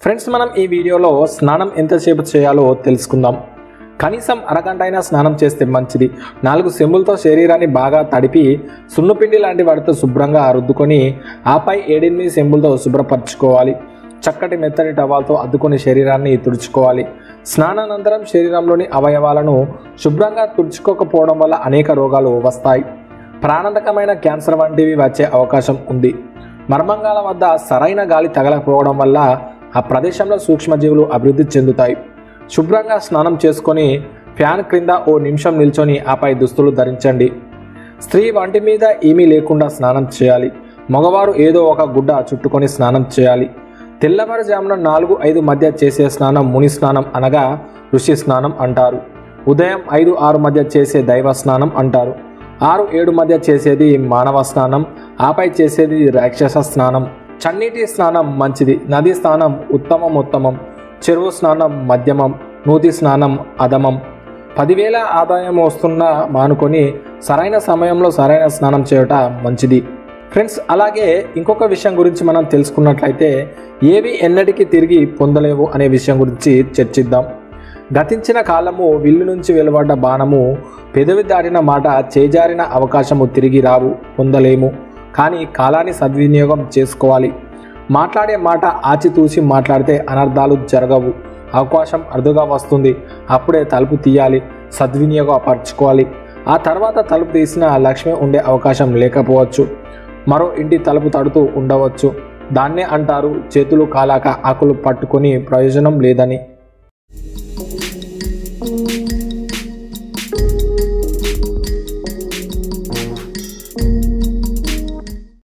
friends మనం ఈ వీడియోలో స్నానం ఎంతసేపు చేయాలో తెలుసుకుందాం కనీసం అరగంట అయినా స్నానం చేస్తే మంచిది నాలుగు సెంబులతో శరీరాన్ని బాగా తడిపి సున్నుపిండి లాంటి వాటితో శుభ్రంగా రుద్దుకొని ఆపై ఏడెనిమిది సెంబులతో శుభ్రపరచుకోవాలి చక్కటి మెత్తటి టవాల్తో అద్దుకొని శరీరాన్ని తుడుచుకోవాలి స్నానానంతరం శరీరంలోని అవయవాలను శుభ్రంగా తుడుచుకోకపోవడం వల్ల అనేక రోగాలు వస్తాయి ప్రాణాంతకమైన క్యాన్సర్ వంటివి వచ్చే అవకాశం ఉంది మర్మంగాల వద్ద సరైన గాలి తగలకపోవడం వల్ల ఆ ప్రదేశంలో సూక్ష్మజీవులు అభివృద్ధి చెందుతాయి శుభ్రంగా స్నానం చేసుకొని ఫ్యాన్ క్రింద ఓ నిమిషం నిల్చొని ఆపై దుస్తులు ధరించండి స్త్రీ వంటి మీద ఏమీ లేకుండా స్నానం చేయాలి మగవారు ఏదో ఒక గుడ్డ చుట్టుకొని స్నానం చేయాలి తెల్లవారుజామున నాలుగు ఐదు మధ్య చేసే స్నానం ముని స్నానం అనగా ఋషి స్నానం అంటారు ఉదయం ఐదు ఆరు మధ్య చేసే దైవ స్నానం అంటారు ఆరు ఏడు మధ్య చేసేది మానవ స్నానం ఆపై చేసేది రాక్షస స్నానం చన్నీటి స్నానం మంచిది నది స్నానం ఉత్తమం ఉత్తమం చెరువు స్నానం మధ్యమం నూతి స్నానం అధమం పదివేల ఆదాయం వస్తున్న మానుకొని సరైన సమయంలో సరైన స్నానం చేయట మంచిది ఫ్రెండ్స్ అలాగే ఇంకొక విషయం గురించి మనం తెలుసుకున్నట్లయితే ఏవి ఎన్నటికీ తిరిగి పొందలేవు అనే విషయం గురించి చర్చిద్దాం గతించిన కాలము విల్లు నుంచి వెలువడ్డ బాణము పెదవి దాటిన మాట చేజారిన అవకాశము తిరిగి రావు పొందలేము కానీ కాలాన్ని సద్వినియోగం చేసుకోవాలి మాట్లాడే మాట ఆచితూసి మాట్లాడితే అనర్థాలు జరగవు అవకాశం అరుదుగా వస్తుంది అప్పుడే తలుపు తీయాలి సద్వినియోగపరచుకోవాలి ఆ తర్వాత తలుపు తీసిన లక్ష్మి ఉండే అవకాశం లేకపోవచ్చు మరో ఇంటి తలుపు తడుతూ ఉండవచ్చు దాన్నే అంటారు చేతులు కాలాక ఆకులు పట్టుకొని ప్రయోజనం లేదని